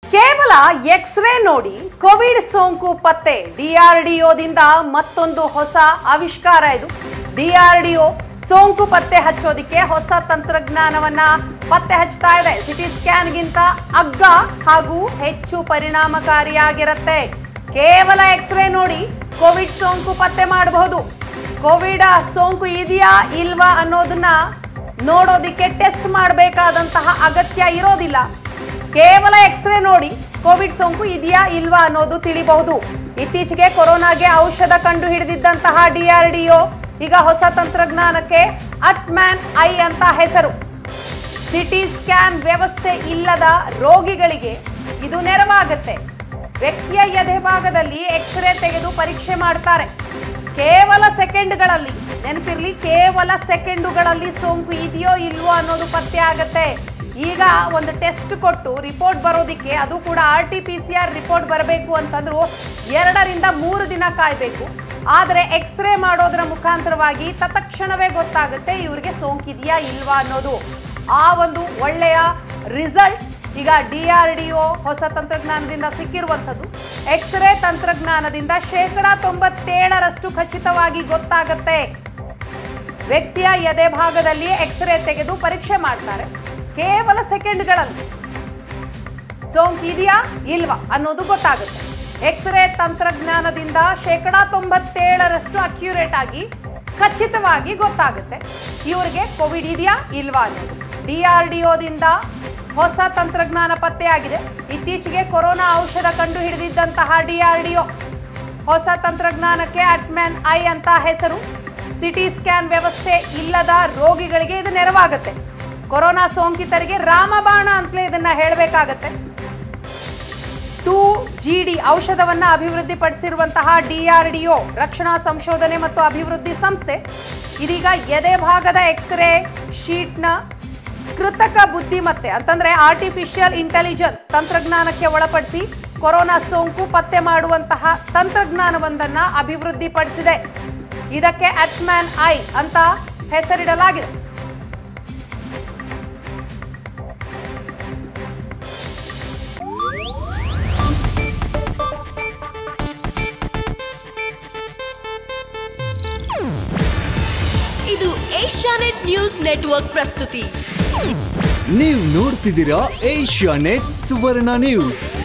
ಕೇವಲ ಎಕ್ಸ್ರೇ ನೋಡಿ ಕೋವಿಡ್ ಸೋಂಕು ಪತ್ತೆ ಡಿಆರ್ಡಿಒದಿಂದ ಮತ್ತೊಂದು ಹೊಸ ಆವಿಷ್ಕಾರ ಇದು ಡಿಆರ್ಡಿಒ ಸೋಂಕು ಪತ್ತೆ ಹಚ್ಚೋದಿಕ್ಕೆ ಹೊಸ ತಂತ್ರಜ್ಞಾನವನ್ನ ಪತ್ತೆ ಹಚ್ತಾ ಇದೆ ಸಿಟಿ ಸ್ಕ್ಯಾನ್ಗಿಂತ ಅಗ್ಗ ಹಾಗೂ ಹೆಚ್ಚು ಪರಿಣಾಮಕಾರಿಯಾಗಿರುತ್ತೆ ಕೇವಲ ಎಕ್ಸ್ರೇ ನೋಡಿ ಕೋವಿಡ್ ಸೋಂಕು ಪತ್ತೆ ಮಾಡಬಹುದು ಕೋವಿಡ್ ಸೋಂಕು ಇದೆಯಾ ಇಲ್ವಾ ಅನ್ನೋದನ್ನ ನೋಡೋದಿಕ್ಕೆ ಟೆಸ್ಟ್ ಮಾಡಬೇಕಾದಂತಹ ಅಗತ್ಯ ಇರೋದಿಲ್ಲ ಕೇವಲ ಎಕ್ಸ್ರೇ ನೋಡಿ ಕೋವಿಡ್ ಸೋಂಕು ಇದೆಯಾ ಇಲ್ವಾ ಅನ್ನೋದು ತಿಳಿಬಹುದು ಇತ್ತೀಚೆಗೆ ಕೊರೋನಾಗೆ ಔಷಧ ಕಂಡು ಹಿಡಿದಿದ್ದಂತಹ ಡಿಆರ್ಡಿಒ ಈಗ ಹೊಸ ತಂತ್ರಜ್ಞಾನಕ್ಕೆ ಅಟ್ಮ್ಯಾನ್ ಐ ಅಂತ ಹೆಸರು ಸಿಟಿ ಸ್ಕ್ಯಾನ್ ವ್ಯವಸ್ಥೆ ಇಲ್ಲದ ರೋಗಿಗಳಿಗೆ ಇದು ನೆರವಾಗುತ್ತೆ ವ್ಯಕ್ತಿಯ ಎದೆ ಭಾಗದಲ್ಲಿ ಎಕ್ಸ್ರೇ ತೆಗೆದು ಪರೀಕ್ಷೆ ಮಾಡ್ತಾರೆ ಕೇವಲ ಸೆಕೆಂಡ್ಗಳಲ್ಲಿ ನೆನಪಿರ್ಲಿ ಕೇವಲ ಸೆಕೆಂಡುಗಳಲ್ಲಿ ಸೋಂಕು ಇದೆಯೋ ಇಲ್ವೋ ಅನ್ನೋದು ಪತ್ತೆ ಆಗತ್ತೆ ಈಗ ಒಂದು ಟೆಸ್ಟ್ ಕೊಟ್ಟು ರಿಪೋರ್ಟ್ ಬರೋದಿಕ್ಕೆ ಅದು ಕೂಡ R T P C R report ಬರಬೇಕು ಅಂತಂದ್ರು ಎರಡರಿಂದ ಮೂರು ದಿನ ಕಾಯಬೇಕು ಆದರೆ ಎಕ್ಸ್ರೇ ಮಾಡೋದ್ರ ಮುಖಾಂತರವಾಗಿ ತತ್ಕ್ಷಣವೇ ಗೊತ್ತಾಗುತ್ತೆ ಇವ್ರಿಗೆ ಸೋಂಕಿದೆಯಾ ಇಲ್ವಾ ಅನ್ನೋದು ಆ ಒಂದು ಒಳ್ಳೆಯ ರಿಸಲ್ಟ್ ಈಗ ಡಿ ಆರ್ ಡಿ ಒ ಹೊಸ ತಂತ್ರಜ್ಞಾನದಿಂದ ಸಿಕ್ಕಿರುವಂಥದ್ದು ಎಕ್ಸ್ರೇ ತಂತ್ರಜ್ಞಾನದಿಂದ ಶೇಕಡ ತೊಂಬತ್ತೇಳರಷ್ಟು ಖಚಿತವಾಗಿ ಗೊತ್ತಾಗತ್ತೆ ವ್ಯಕ್ತಿಯ ಎದೆ ಭಾಗದಲ್ಲಿ ಎಕ್ಸ್ರೇ ತೆಗೆದು ಪರೀಕ್ಷೆ ಮಾಡ್ತಾರೆ ಕೇವಲ ಸೆಕೆಂಡ್ಗಳಲ್ಲಿ ಸೋಂಕು ಇದೆಯಾ ಇಲ್ವಾ ಅನ್ನೋದು ಗೊತ್ತಾಗುತ್ತೆ ಎಕ್ಸ್ರೇ ತಂತ್ರಜ್ಞಾನದಿಂದ ಶೇಕಡ ತೊಂಬತ್ತೇಳರಷ್ಟು ಅಕ್ಯುರೇಟ್ ಆಗಿ ಖಚಿತವಾಗಿ ಗೊತ್ತಾಗುತ್ತೆ ಇವರಿಗೆ ಕೋವಿಡ್ ಇದೆಯಾ ಇಲ್ವಾ ಅನ್ನೋದು ಡಿ ಆರ್ ಡಿ ಒದಿಂದ ಹೊಸ ತಂತ್ರಜ್ಞಾನ ಪತ್ತೆಯಾಗಿದೆ ಇತ್ತೀಚೆಗೆ ಕೊರೋನಾ ಔಷಧ ಕಂಡು ಹಿಡಿದಿದ್ದಂತಹ ಡಿ ಆರ್ ಡಿ ಒ ಹೊಸ ತಂತ್ರಜ್ಞಾನಕ್ಕೆ ಅಟ್ಮ್ಯಾನ್ ಐ ಅಂತ ಹೆಸರು ಸಿಟಿ ಸ್ಕ್ಯಾನ್ ವ್ಯವಸ್ಥೆ ಇಲ್ಲದ ರೋಗಿಗಳಿಗೆ ಇದು ನೆರವಾಗುತ್ತೆ ಕೊರೋನಾ ಸೋಂಕಿತರಿಗೆ ರಾಮಬಾಣ ಅಂತಲೇ ಇದನ್ನ ಹೇಳಬೇಕಾಗತ್ತೆ ಟೂ ಜಿ ಡಿ ಔಷಧವನ್ನ ಅಭಿವೃದ್ಧಿಪಡಿಸಿರುವಂತಹ ಡಿಆರ್ಡಿಒ ರಕ್ಷಣಾ ಸಂಶೋಧನೆ ಮತ್ತು ಅಭಿವೃದ್ಧಿ ಸಂಸ್ಥೆ ಇದೀಗ ಎದೆ ಭಾಗದ ಎಕ್ಸ್ರೇ ಶೀಟ್ನ ಕೃತಕ ಬುದ್ಧಿಮತ್ತೆ ಅಂತಂದ್ರೆ ಆರ್ಟಿಫಿಷಿಯಲ್ ಇಂಟೆಲಿಜೆನ್ಸ್ ತಂತ್ರಜ್ಞಾನಕ್ಕೆ ಒಳಪಡಿಸಿ ಕೊರೋನಾ ಸೋಂಕು ಪತ್ತೆ ಮಾಡುವಂತಹ ತಂತ್ರಜ್ಞಾನವೊಂದನ್ನ ಅಭಿವೃದ್ಧಿಪಡಿಸಿದೆ ಇದಕ್ಕೆ ಅಟ್ಮ್ಯಾನ್ ಐ ಅಂತ ಹೆಸರಿಡಲಾಗಿದೆ ಇದು ಏಷ್ಯಾನೆಟ್ ನ್ಯೂಸ್ ನೆಟ್ವರ್ಕ್ ಪ್ರಸ್ತುತಿ ನೀವು ನೋಡ್ತಿದ್ದೀರಾ ಏಷ್ಯಾ ನೆಟ್ ಸುವರ್ಣ ನ್ಯೂಸ್